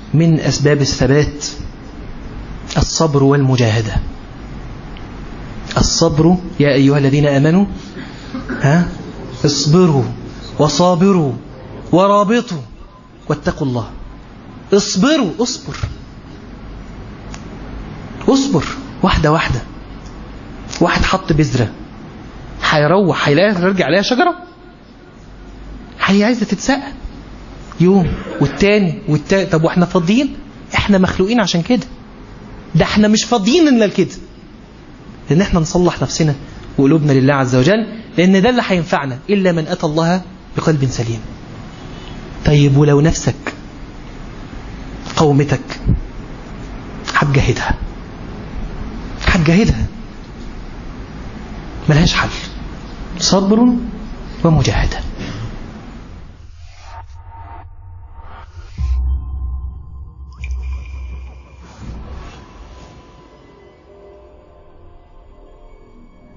من أسباب الثبات الصبر والمجاهدة الصبر يا أيها الذين آمنوا ها اصبروا وصابروا ورابطوا واتقوا الله اصبروا اصبر اصبر واحدة واحدة واحد حط بذرة هيروح هيلاقيها يرجع عليها شجرة هي عايزة تتسقى يوم والتاني والتاني طب واحنا فاضيين احنا مخلوقين عشان كده ده احنا مش فاضيين الا لكده لان احنا نصلح نفسنا وقلوبنا لله عز وجل لان ده اللي هينفعنا الا من اتى الله بقلب سليم طيب ولو نفسك قومتك هتجاهدها هتجاهدها ملهاش حل صبر ومجاهدة